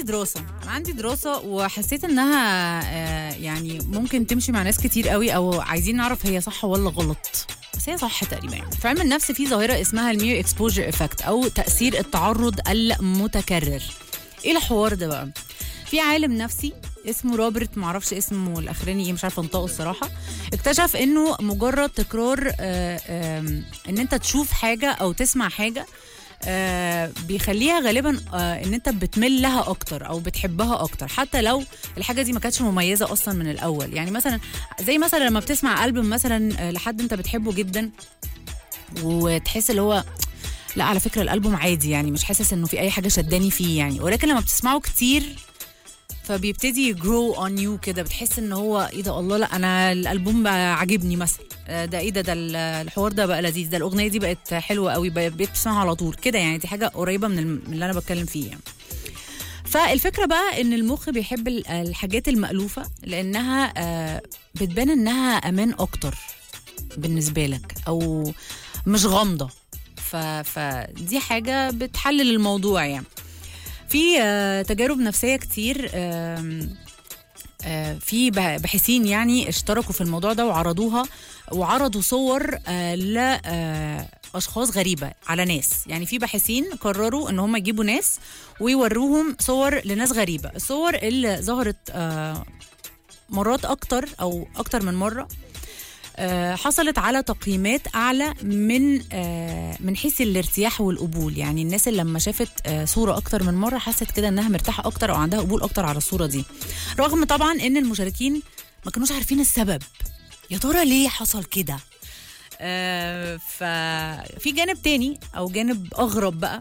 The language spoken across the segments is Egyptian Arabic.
دراسه انا عندي دراسه وحسيت انها آه، يعني ممكن تمشي مع ناس كتير قوي او عايزين نعرف هي صح ولا غلط بس هي صح تقريبا يعني في علم النفس في ظاهره اسمها المير اكسبوجر افكت او تاثير التعرض المتكرر ايه الحوار ده بقى في عالم نفسي اسمه روبرت معرفش اسمه الاخراني ايه مش عارفه انطقه الصراحه اكتشف انه مجرد تكرار آه، آم، ان انت تشوف حاجه او تسمع حاجه آه، بيخليها غالبا آه، ان انت بتمل لها اكتر او بتحبها اكتر حتى لو الحاجه دي ما كانتش مميزه اصلا من الاول يعني مثلا زي مثلا لما بتسمع البوم مثلا آه، لحد انت بتحبه جدا وتحس اللي هو لا على فكره الالبوم عادي يعني مش حاسس انه في اي حاجه شداني فيه يعني ولكن لما بتسمعه كتير فبيبتدي يجرو اون يو كده بتحس ان هو ايه ده الله لا انا الالبوم بقى عاجبني مثلا آه، ده ايه ده ده ال- الحوار ده بقى لذيذ ده الاغنيه دي بقت حلوه قوي بقى- بقيت بسمعها على طول كده يعني دي حاجه قريبه من الم- من اللي انا بتكلم فيه يعني. فالفكره بقى ان المخ بيحب ال- الحاجات المألوفه لانها آه، بتبان انها امان اكتر بالنسبه لك او مش غامضه ف... فدي حاجه بتحلل الموضوع يعني في آه، تجارب نفسيه كتير آم، آه، في بح- باحثين يعني اشتركوا في الموضوع ده وعرضوها وعرضوا صور لاشخاص غريبه على ناس يعني في باحثين قرروا ان هم يجيبوا ناس ويوروهم صور لناس غريبه الصور اللي ظهرت آه، مرات اكتر او اكتر من مره آه، حصلت على تقييمات اعلى من آه، من حيث الارتياح والقبول يعني الناس اللي لما شافت آه، صوره اكتر من مره حست كده انها مرتاحه اكتر او عندها قبول اكتر على الصوره دي رغم طبعا ان المشاركين ما كانوش عارفين السبب يا ترى ليه حصل كده آه، ففي جانب تاني او جانب اغرب بقى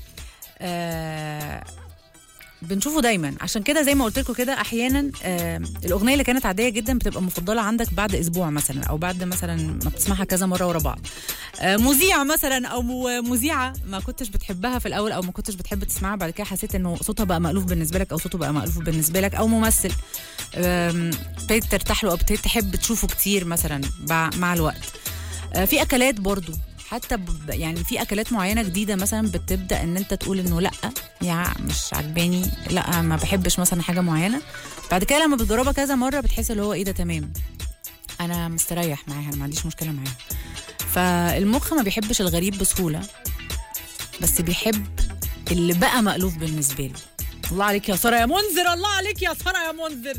آه، بنشوفه دايما عشان كده زي ما قلت لكم كده احيانا آه الاغنيه اللي كانت عاديه جدا بتبقى مفضله عندك بعد اسبوع مثلا او بعد مثلا ما بتسمعها كذا مره ورا بعض آه مذيع مثلا او مو- مذيعه ما كنتش بتحبها في الاول او ما كنتش بتحب تسمعها بعد كده حسيت انه صوتها بقى مألوف بالنسبه لك او صوته بقى مألوف بالنسبه لك او ممثل آم، ابتديت ترتاح له او ابتديت تحب تشوفه كتير مثلا بع- مع الوقت آه، في اكلات برضو حتى ب- يعني في اكلات معينه جديده مثلا بتبدا ان انت تقول انه لا يا مش عجباني لا ما بحبش مثلا حاجه معينه بعد كده لما بتجربها كذا مره بتحس اللي هو ايه ده تمام انا مستريح معاها أنا ما عنديش مشكله معاها فالمخ ما بيحبش الغريب بسهوله بس بيحب اللي بقى مألوف بالنسبه له الله عليك يا ساره يا منذر الله عليك يا ساره يا منذر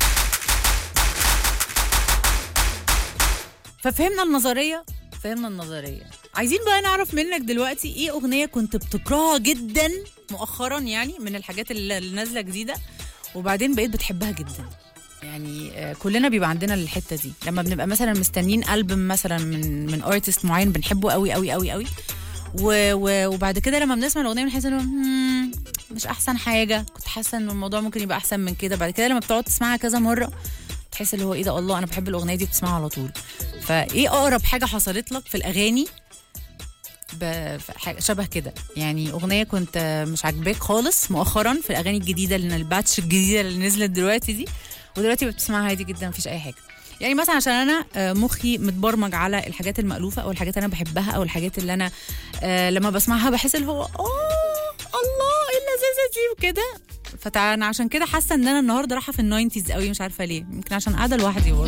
ففهمنا النظريه فهمنا النظريه عايزين بقى نعرف منك دلوقتي ايه اغنيه كنت بتكرهها جدا مؤخرا يعني من الحاجات اللي اللي نازله جديده وبعدين بقيت بتحبها جدا يعني آه، كلنا بيبقى عندنا الحته دي لما بنبقى مثلا مستنيين البوم مثلا من من ارتست معين بنحبه قوي قوي قوي قوي و و وبعد كده لما بنسمع الاغنيه بنحس انه "مم، مش احسن حاجه كنت حاسه ان الموضوع ممكن يبقى احسن من كده بعد كده لما بتقعد تسمعها كذا مره تحس اللي هو ايه ده الله انا بحب الاغنيه دي بتسمعها على طول فايه اقرب حاجه حصلت لك في الاغاني ب- في حاجة شبه كده يعني اغنيه كنت آه، مش عاجباك خالص مؤخرا في الاغاني الجديده اللي الباتش الجديده اللي نزلت دلوقتي دي ودلوقتي بتسمعها عادي جدا مفيش اي حاجه يعني مثلا عشان انا آه، مخي متبرمج على الحاجات المألوفه او الحاجات اللي انا بحبها او الحاجات اللي انا آه، لما بسمعها بحس اللي هو اه الله ايه اللذيذه دي وكده فانا عشان كده حاسه ان انا النهارده رايحه في الناينتيز قوي مش عارفه ليه يمكن عشان قاعده لوحدي برضه